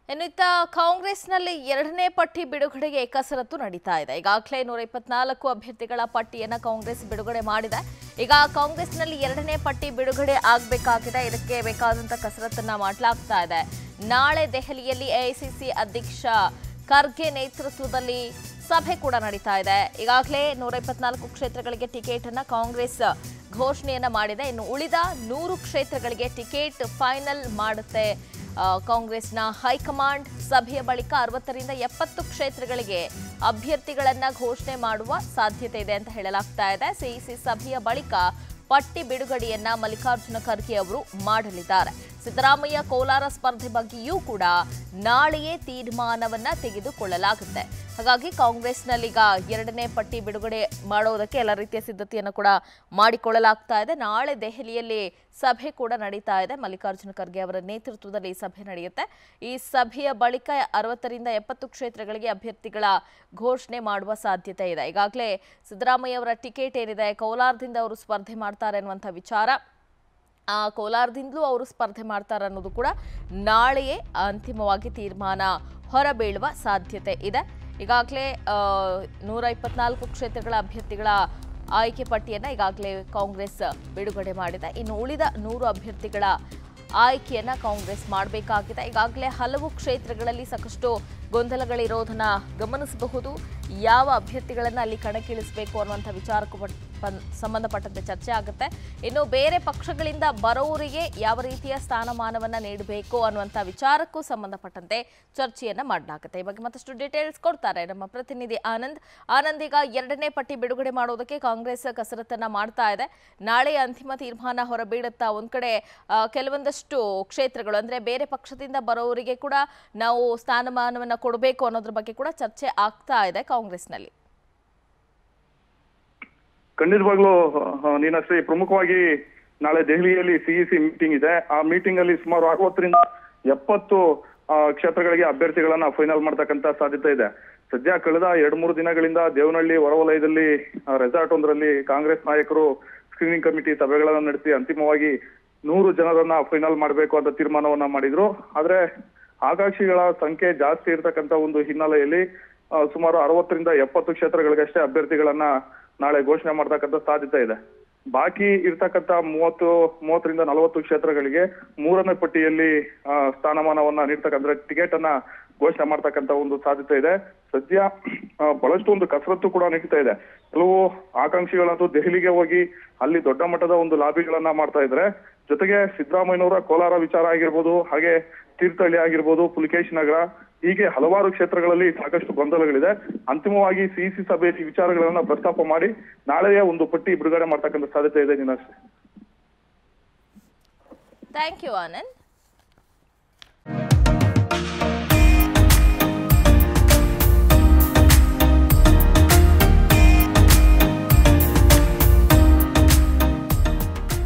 ಇನ್ನು ಇತ್ತ ಕಾಂಗ್ರೆಸ್ನಲ್ಲಿ ಎರಡನೇ ಪಟ್ಟಿ ಬಿಡುಗಡೆಗೆ ಕಸರತ್ತು ನಡೀತಾ ಇದೆ ಈಗಾಗಲೇ ನೂರ ಇಪ್ಪತ್ನಾಲ್ಕು ಅಭ್ಯರ್ಥಿಗಳ ಪಟ್ಟಿಯನ್ನು ಕಾಂಗ್ರೆಸ್ ಬಿಡುಗಡೆ ಮಾಡಿದೆ ಈಗ ಕಾಂಗ್ರೆಸ್ನಲ್ಲಿ ಎರಡನೇ ಪಟ್ಟಿ ಬಿಡುಗಡೆ ಆಗಬೇಕಾಗಿದೆ ಇದಕ್ಕೆ ಬೇಕಾದಂಥ ಕಸರತ್ತನ್ನ ಮಾಡಲಾಗ್ತಾ ಇದೆ ನಾಳೆ ದೆಹಲಿಯಲ್ಲಿ ಎಐಸಿಸಿ ಅಧ್ಯಕ್ಷ ಖರ್ಗೆ ನೇತೃತ್ವದಲ್ಲಿ ಸಭೆ ಕೂಡ ನಡೀತಾ ಇದೆ ಈಗಾಗಲೇ ನೂರ ಇಪ್ಪತ್ನಾಲ್ಕು ಕ್ಷೇತ್ರಗಳಿಗೆ ಟಿಕೆಟ್ ಅನ್ನ ಕಾಂಗ್ರೆಸ್ ಘೋಷಣೆಯನ್ನ ಮಾಡಿದೆ ಇನ್ನು ಉಳಿದ ನೂರು ಕ್ಷೇತ್ರಗಳಿಗೆ ಟಿಕೆಟ್ ಫೈನಲ್ ಮಾಡುತ್ತೆ ಆ, ಕಾಂಗ್ರೆಸ್ನ ಹೈಕಮಾಂಡ್ ಸಭೆಯ ಬಳಿಕ ಅರವತ್ತರಿಂದ ಎಪ್ಪತ್ತು ಕ್ಷೇತ್ರಗಳಿಗೆ ಅಭ್ಯರ್ಥಿಗಳನ್ನ ಘೋಷಣೆ ಮಾಡುವ ಸಾಧ್ಯತೆ ಇದೆ ಅಂತ ಹೇಳಲಾಗ್ತಾ ಇದೆ ಸಿಇಸಿ ಸಭೆಯ ಬಳಿಕ ಪಟ್ಟಿ ಬಿಡುಗಡೆಯನ್ನ ಮಲ್ಲಿಕಾರ್ಜುನ ಖರ್ಗೆ ಅವರು ಮಾಡಲಿದ್ದಾರೆ ಸಿದ್ದರಾಮಯ್ಯ ಕೋಲಾರ ಸ್ಪರ್ಧೆ ಬಗ್ಗೆಯೂ ಕೂಡ ನಾಳೆಯೇ ತೀರ್ಮಾನವನ್ನ ತೆಗೆದುಕೊಳ್ಳಲಾಗುತ್ತೆ ಹಾಗಾಗಿ ಕಾಂಗ್ರೆಸ್ನಲ್ಲೀಗ ಎರಡನೇ ಪಟ್ಟಿ ಬಿಡುಗಡೆ ಮಾಡೋದಕ್ಕೆ ಎಲ್ಲ ರೀತಿಯ ಸಿದ್ಧತೆಯನ್ನು ಕೂಡ ಮಾಡಿಕೊಳ್ಳಲಾಗ್ತಾ ಇದೆ ನಾಳೆ ದೆಹಲಿಯಲ್ಲಿ ಸಭೆ ಕೂಡ ನಡೀತಾ ಇದೆ ಮಲ್ಲಿಕಾರ್ಜುನ ಖರ್ಗೆ ಅವರ ನೇತೃತ್ವದಲ್ಲಿ ಈ ಸಭೆ ನಡೆಯುತ್ತೆ ಈ ಸಭೆಯ ಬಳಿಕ ಅರವತ್ತರಿಂದ ಎಪ್ಪತ್ತು ಕ್ಷೇತ್ರಗಳಿಗೆ ಅಭ್ಯರ್ಥಿಗಳ ಘೋಷಣೆ ಮಾಡುವ ಸಾಧ್ಯತೆ ಇದೆ ಈಗಾಗಲೇ ಸಿದ್ದರಾಮಯ್ಯ ಅವರ ಟಿಕೆಟ್ ಏನಿದೆ ಕೋಲಾರದಿಂದ ಅವರು ಸ್ಪರ್ಧೆ ಮಾಡ್ತಾರೆ ಅನ್ನುವಂಥ ವಿಚಾರ ಆ ಕೋಲಾರದಿಂದಲೂ ಅವರು ಸ್ಪರ್ಧೆ ಮಾಡ್ತಾರೆ ಅನ್ನೋದು ಕೂಡ ನಾಳೆಯೇ ಅಂತಿಮವಾಗಿ ತೀರ್ಮಾನ ಹೊರಬೀಳುವ ಸಾಧ್ಯತೆ ಇದೆ ಈಗಾಗಲೇ ನೂರ ಇಪ್ಪತ್ನಾಲ್ಕು ಕ್ಷೇತ್ರಗಳ ಅಭ್ಯರ್ಥಿಗಳ ಆಯ್ಕೆ ಪಟ್ಟಿಯನ್ನು ಈಗಾಗಲೇ ಕಾಂಗ್ರೆಸ್ ಬಿಡುಗಡೆ ಮಾಡಿದೆ ಇನ್ನು ಉಳಿದ ನೂರು ಅಭ್ಯರ್ಥಿಗಳ ಆಯ್ಕೆಯನ್ನ ಕಾಂಗ್ರೆಸ್ ಮಾಡಬೇಕಾಗಿದೆ ಈಗಾಗಲೇ ಹಲವು ಕ್ಷೇತ್ರಗಳಲ್ಲಿ ಸಾಕಷ್ಟು ಗೊಂದಲಗಳಿರೋದನ್ನ ಗಮನಿಸಬಹುದು ಯಾವ ಅಭ್ಯರ್ಥಿಗಳನ್ನ ಅಲ್ಲಿ ಕಣಕ್ಕಿಳಿಸಬೇಕು ಅನ್ನುವಂಥ ವಿಚಾರಕ್ಕೂ ಪಟ್- ಪನ್- ಸಂಬಂಧಪಟ್ಟಂತೆ ಚರ್ಚೆ ಆಗುತ್ತೆ ಇನ್ನು ಬೇರೆ ಪಕ್ಷಗಳಿಂದ ಬರೋರಿಗೆ ಯಾವ ರೀತಿಯ ಸ್ಥಾನಮಾನವನ್ನ ನೀಡಬೇಕು ಅನ್ನುವಂಥ ವಿಚಾರಕ್ಕೂ ಸಂಬಂಧಪಟ್ಟಂತೆ ಚರ್ಚೆಯನ್ನ ಮಾಡಲಾಗುತ್ತೆ ಈ ಬಗ್ಗೆ ಮತ್ತಷ್ಟು ಡೀಟೇಲ್ಸ್ ಕೊಡ್ತಾರೆ ನಮ್ಮ ಪ್ರತಿನಿಧಿ ಆನಂದ್ ಆನಂದ್ ಈಗ ಎರಡನೇ ಪಟ್ಟಿ ಬಿಡುಗಡೆ ಮಾಡೋದಕ್ಕೆ ಕಾಂಗ್ರೆಸ್ ಕಸರತ್ತನ್ನ ಮಾಡ್ತಾ ಇದೆ ನಾಳೆ ಅಂತಿಮ ತೀರ್ಮಾನ ಹೊರಬೀಳುತ್ತಾ ಒಂದ್ ಕಡೆ ಆ, ಕೆಲವೊಂದಷ್ಟು ಕ್ಷೇತ್ರಗಳು ಅಂದ್ರೆ ಬೇರೆ ಪಕ್ಷದಿಂದ ಬರೋರಿಗೆ ಕೂಡ ನಾವು ಸ್ಥಾನಮಾನವನ್ನ ಕೊಡಬೇಕು ಅನ್ನೋದ್ರ ಬಗ್ಗೆ ಕೂಡ ಚರ್ಚೆ ಆಗ್ತಾ ಇದೆ ಕಾಂಗ್ರೆಸ್ನಲ್ಲಿ ಖಂಡಿತವಾಗ್ಲೂ ಅಹ್, ನೀನಶ್ರೀ ಪ್ರಮುಖವಾಗಿ ನಾಳೆ ದೆಹಲಿಯಲ್ಲಿ ಸಿಇಸಿ ಮೀಟಿಂಗ್ ಇದೆ ಆ ಮೀಟಿಂಗ್ ಅಲ್ಲಿ ಸುಮಾರು ಅರವತ್ತರಿಂದ ಎಪ್ಪತ್ತು ಆ, ಕ್ಷೇತ್ರಗಳಿಗೆ ಅಭ್ಯರ್ಥಿಗಳನ್ನ ಫೈನಲ್ ಮಾಡ್ತಕ್ಕಂತ ಸಾಧ್ಯತೆ ಇದೆ ಸದ್ಯ ಕಳೆದ ಎರಡ್ ಮೂರು ದಿನಗಳಿಂದ ದೇವನಹಳ್ಳಿ ಹೊರವಲಯದಲ್ಲಿ ಆ, ರೆಸಾರ್ಟ್ ಒಂದರಲ್ಲಿ ಕಾಂಗ್ರೆಸ್ ನಾಯಕರು ಸ್ಕ್ರೀನಿಂಗ್ ಕಮಿಟಿ ಸಭೆಗಳನ್ನ ನಡೆಸಿ ಅಂತಿಮವಾಗಿ ನೂರು ಜನರನ್ನ ಫೈನಲ್ ಮಾಡಬೇಕು ಅಂತ ತೀರ್ಮಾನವನ್ನ ಮಾಡಿದ್ರು ಆದ್ರೆ ಆಕಾಂಕ್ಷಿಗಳ ಸಂಖ್ಯೆ ಜಾಸ್ತಿ ಇರತಕ್ಕಂತ ಒಂದು ಹಿನ್ನೆಲೆಯಲ್ಲಿ ಆ, ಸುಮಾರು ಅರವತ್ತರಿಂದ ಎಪ್ಪತ್ತು ಕ್ಷೇತ್ರಗಳಿಗಷ್ಟೇ ಅಭ್ಯರ್ಥಿಗಳನ್ನ ನಾಳೆ ಘೋಷಣೆ ಮಾಡ್ತಕ್ಕಂಥ ಸಾಧ್ಯತೆ ಇದೆ ಬಾಕಿ ಇರ್ತಕ್ಕಂಥ ಮೂವತ್ತು ಮೂವತ್ತರಿಂದ ನಲವತ್ತು ಕ್ಷೇತ್ರಗಳಿಗೆ ಮೂರನೇ ಪಟ್ಟಿಯಲ್ಲಿ ಆ, ಸ್ಥಾನಮಾನವನ್ನ ನೀಡ್ತಕ್ಕಂಥ ಟಿಕೆಟ್ ಅನ್ನ ಘೋಷಣೆ ಮಾಡ್ತಕ್ಕಂಥ ಒಂದು ಸಾಧ್ಯತೆ ಇದೆ ಸದ್ಯ ಆ, ಬಹಳಷ್ಟು ಒಂದು ಕಸರತ್ತು ಕೂಡ ನಡೀತಾ ಇದೆ ಕೆಲವು ಆಕಾಂಕ್ಷಿಗಳಂತೂ ದೆಹಲಿಗೆ ಹೋಗಿ ಅಲ್ಲಿ ದೊಡ್ಡ ಮಟ್ಟದ ಒಂದು ಲಾಬಿಗಳನ್ನ ಮಾಡ್ತಾ ಇದ್ರೆ ಜೊತೆಗೆ ಸಿದ್ದರಾಮಯ್ಯನವರ ಕೋಲಾರ ವಿಚಾರ ಆಗಿರ್ಬೋದು ಹಾಗೆ ತೀರ್ಥಹಳ್ಳಿ ಆಗಿರ್ಬೋದು ಪುಲಿಕೇಶ್ ನಗರ ಹೀಗೆ ಹಲವಾರು ಕ್ಷೇತ್ರಗಳಲ್ಲಿ ಸಾಕಷ್ಟು ಗೊಂದಲಗಳಿದೆ ಅಂತಿಮವಾಗಿ ಸಿಇಸಿ ಸಭೆಯಲ್ಲಿ ವಿಚಾರಗಳನ್ನ ಪ್ರಸ್ತಾಪ ಮಾಡಿ ನಾಳೆಯ ಒಂದು ಪಟ್ಟಿ ಬಿಡುಗಡೆ ಮಾಡ್ತಕ್ಕಂಥ ಸಾಧ್ಯತೆ ಇದೆ ನೀನಷ್ಟೇ ಥ್ಯಾಂಕ್ ಯು ಆನಂದ್